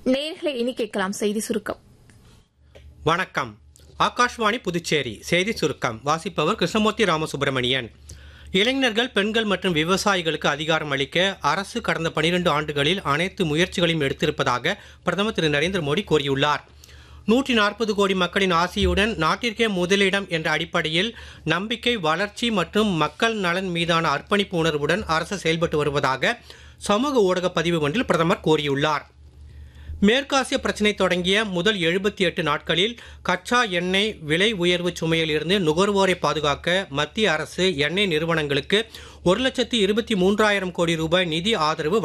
நேர்களை இனி கேட்கலாம் செய்தி சுருக்கம் வணக்கம் ஆகாஷ்வாணி புதுச்சேரி செய்தி சுருக்கம் வாசிப்பவர் கிருஷ்ணமூர்த்தி ராமசுப்பிரமணியன் இளைஞர்கள் பெண்கள் மற்றும் விவசாயிகளுக்கு அதிகாரம் அளிக்க அரசு கடந்த 12 ஆண்டுகளில் அனைத்து முயற்சிகளையும் எடுத்திருப்பதாக பிரதமர் திரு நரேந்திர மோடி கூறியுள்ளார் நூற்றி நாற்பது கோடி மக்களின் ஆசியுடன் நாட்டிற்கே முதலிடம் என்ற அடிப்படையில் நம்பிக்கை வளர்ச்சி மற்றும் மக்கள் நலன் மீதான அர்ப்பணிப்பு உணர்வுடன் அரசு செயல்பட்டு வருவதாக சமூக ஊடக பதிவு ஒன்றில் பிரதமர் கூறியுள்ளார் மேற்காசிய பிரச்சினை தொடங்கிய முதல் எழுபத்தி எட்டு நாட்களில் கச்சா எண்ணெய் விலை உயர்வு சுமையில் இருந்து நுகர்வோரை பாதுகாக்க மத்திய அரசு எண்ணெய் நிறுவனங்களுக்கு ஒரு லட்சத்து இருபத்தி மூன்றாயிரம் கோடி ரூபாய் நிதி ஆதரவு